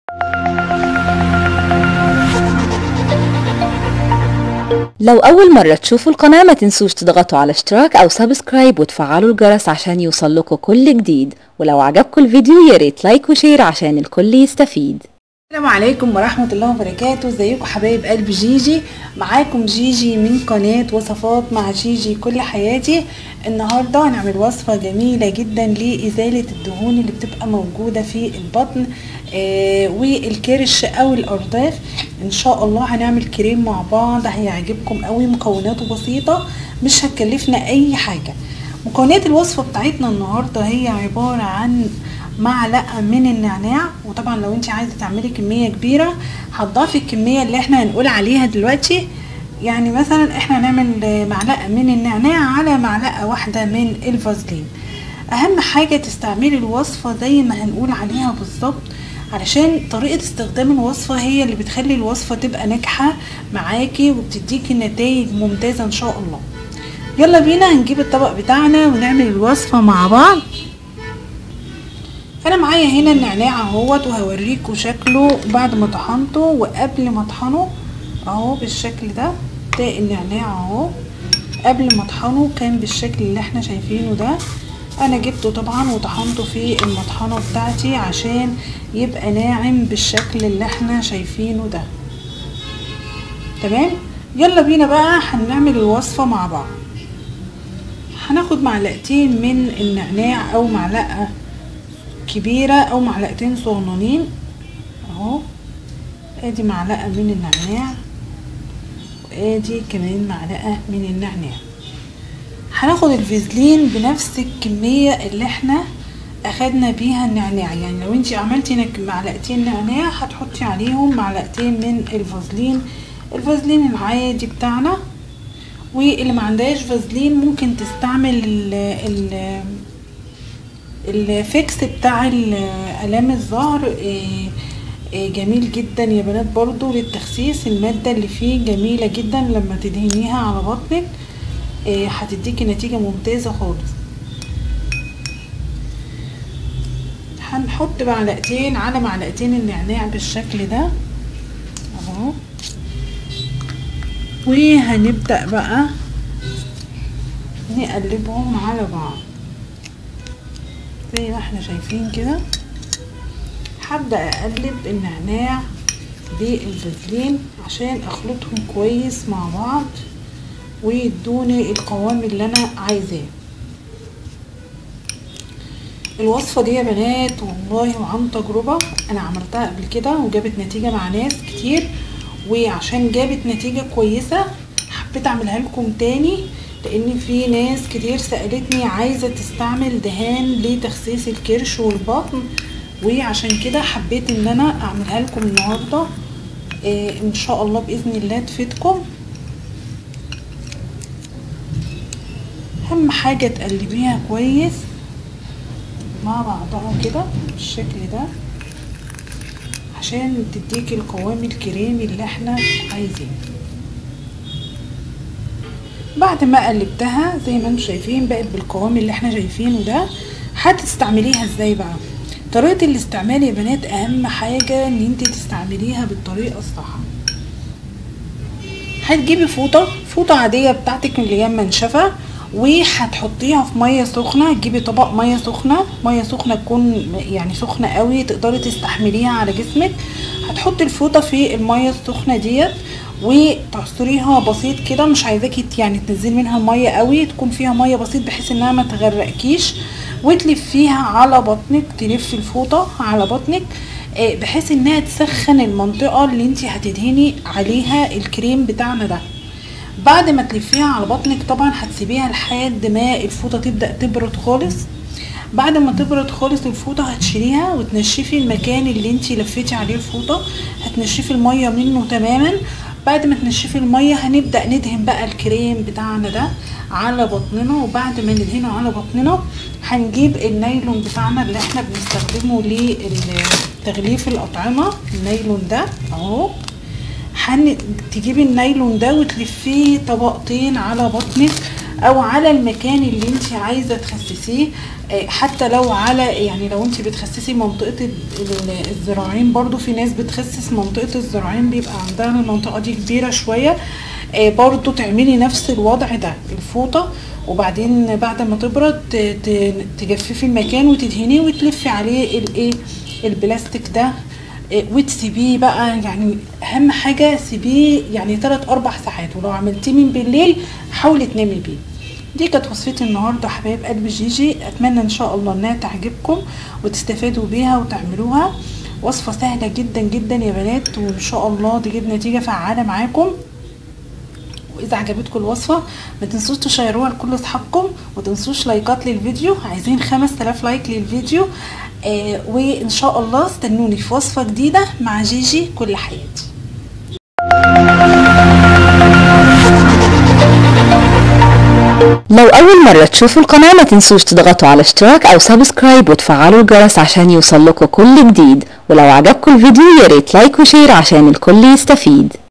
لو أول مرة تشوفوا القناة ما تنسوش تضغطوا على اشتراك أو سبسكرايب وتفعلوا الجرس عشان يوصلكوا كل جديد ولو عجبكم الفيديو ياريت لايك وشير عشان الكل يستفيد السلام عليكم ورحمة الله وبركاته ازيكم حبايب قلب جيجي معاكم جيجي من قناة وصفات مع جيجي كل حياتي النهاردة هنعمل وصفة جميلة جدا لإزالة الدهون اللي بتبقى موجودة في البطن آه والكرش او الارداف ان شاء الله هنعمل كريم مع بعض هيعجبكم قوي مكوناته بسيطة مش هتكلفنا اي حاجة مكونات الوصفة بتاعتنا النهاردة هي عبارة عن معلقه من النعناع وطبعا لو انت عايزه تعملي كميه كبيره هتضافي الكميه اللي احنا هنقول عليها دلوقتي يعني مثلا احنا هنعمل معلقه من النعناع على معلقه واحده من الفازلين اهم حاجه تستعملي الوصفه زي ما هنقول عليها بالظبط علشان طريقه استخدام الوصفه هي اللي بتخلي الوصفه تبقى ناجحه معاكي وبتديكي نتائج ممتازه ان شاء الله يلا بينا هنجيب الطبق بتاعنا ونعمل الوصفه مع بعض انا معايا هنا النعناع اهوت وهوريكم شكله بعد ما طحنته وقبل ما اطحنه اهو بالشكل ده ده النعناع اهو قبل ما اطحنه كان بالشكل اللي احنا شايفينه ده انا جبته طبعا وطحنته في المطحنه بتاعتي عشان يبقى ناعم بالشكل اللي احنا شايفينه ده تمام يلا بينا بقى هنعمل الوصفه مع بعض هناخد معلقتين من النعناع او معلقه كبيرة او معلقتين صغننين اهو ادي معلقة من النعناع وادي كمان معلقة من النعناع هناخد الفازلين بنفس الكمية اللي احنا اخدنا بيها النعناع يعني لو انتي عملتي معلقتين نعناع هتحطي عليهم معلقتين من الفازلين الفازلين العادي بتاعنا واللي ما عندهاش فازلين ممكن تستعمل ال ال الفيكس بتاع الام الظهر جميل جدا يا بنات برضو للتخسيس المادة اللي فيه جميلة جدا لما تدهنيها على بطنك هتديكي نتيجة ممتازة خالص هنحط معلقتين على معلقتين النعناع بالشكل ده اهو وهنبدأ بقى نقلبهم على بعض زي ما احنا شايفين كده هبدأ اقلب النعناع بالفازلين عشان اخلطهم كويس مع بعض ويدوني القوام اللي انا عايزاه الوصفة دي يا بنات والله وعن تجربة انا عملتها قبل كده وجابت نتيجة مع ناس كتير وعشان جابت نتيجة كويسة حبيت اعملها لكم تاني لان في ناس كتير سألتني عايزة تستعمل دهان لتخسيس الكرش والبطن وعشان كده حبيت ان انا اعملها لكم النهاردة إيه ان شاء الله باذن الله تفيدكم اهم حاجة تقلبيها كويس مع بعضها كده بالشكل ده عشان تديكي القوام الكريمي اللي احنا عايزينه بعد ما قلبتها زي ما انتم شايفين بقت بالقوام اللي احنا شايفينه ده هتستعمليها ازاي بقى طريقه الاستعمال يا بنات اهم حاجه ان انت تستعمليها بالطريقه الصح هتجيبي فوطه فوطه عاديه بتاعتك اللي هي منشفه وهتحطيها في ميه سخنه تجيبي طبق ميه سخنه ميه سخنه تكون يعني سخنه قوي تقدري تستحمليها على جسمك هتحطي الفوطه في الميه السخنه ديت وتعصريها بسيط كده مش عايزاكي يعني تنزلي منها الميه قوي تكون فيها ميه بسيط بحيث انها ما تغرقكيش وتلفيها على بطنك تلفي الفوطه على بطنك بحيث انها تسخن المنطقه اللي انت هتدهني عليها الكريم بتاعنا ده بعد ما تلفيها على بطنك طبعا هتسيبيها لحد ما الفوطه تبدا تبرد خالص بعد ما تبرد خالص الفوطه هتشيليها وتنشفي المكان اللي انت لفيتي عليه الفوطه هتنشفي الميه منه تماما بعد ما تنشفي الميه هنبدا ندهن بقى الكريم بتاعنا ده على بطننا وبعد ما ندهنه على بطننا هنجيب النايلون بتاعنا اللي احنا بنستخدمه لتغليف الاطعمه النايلون ده اهو تجيبي النايلون ده وتلفيه طبقتين على بطنك او على المكان اللي انت عايزه تخسسيه آه، حتى لو على يعني لو انت بتخسسي منطقه ال- ال- الذراعين برضو في ناس بتخسس منطقه الذراعين بيبقى عندها المنطقه دي كبيره شويه آه، برضو تعملي نفس الوضع ده الفوطه وبعدين بعد ما تبرد ت- ت- تجففي المكان وتدهنيه وتلفي عليه الايه البلاستيك ده إيه، وتسيبيه بقى يعني اهم حاجه سيبيه يعني 3 4 ساعات ولو عملتيه من بالليل حاولي تنامي بيه دي كانت وصفتي النهارده حبايب قلب جيجي اتمنى ان شاء الله انها تعجبكم وتستفادوا بيها وتعملوها وصفه سهله جدا جدا يا بنات وان شاء الله تجيب نتيجه فعاله معاكم واذا عجبتكم الوصفه ما تنسوش تشيروها لكل اصحابكم وما تنسوش لايكات للفيديو عايزين 5000 لايك للفيديو آه وان شاء الله استنوني في وصفه جديده مع جيجي كل حياتي لو أول مرة تشوفوا القناة ما تنسوش تضغطوا على اشتراك أو سبسكرايب وتفعلوا الجرس عشان يوصلكوا كل جديد ولو عجبكم الفيديو ياريت لايك وشير عشان الكل يستفيد